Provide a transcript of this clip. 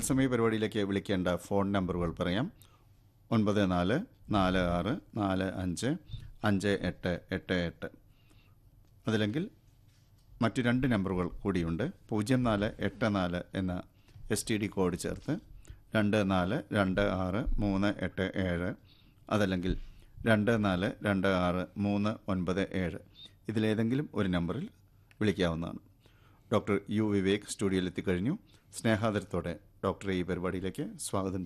തത്സമയ പരിപാടിയിലേക്ക് വിളിക്കേണ്ട ഫോൺ നമ്പറുകൾ പറയാം ഒൻപത് നാല് നാല് ആറ് നാല് അഞ്ച് അഞ്ച് എട്ട് എട്ട് എട്ട് അതിലെങ്കിൽ മറ്റു രണ്ട് നമ്പറുകൾ കൂടിയുണ്ട് പൂജ്യം നാല് എട്ട് നാല് എന്ന എസ് ടി ഡി കോഡ് ചേർത്ത് രണ്ട് നാല് രണ്ട് ആറ് മൂന്ന് എട്ട് ഏഴ് അതല്ലെങ്കിൽ രണ്ട് നാല് രണ്ട് ആറ് മൂന്ന് ഒൻപത് ഏഴ് ഇതിലേതെങ്കിലും ഒരു നമ്പറിൽ വിളിക്കാവുന്നതാണ് ഡോക്ടർ യു വിവേക് സ്റ്റുഡിയോയിൽ എത്തിക്കഴിഞ്ഞു സ്നേഹാദരത്തോടെ ഡോക്ടറെ ഈ പരിപാടിയിലേക്ക് സ്വാഗതം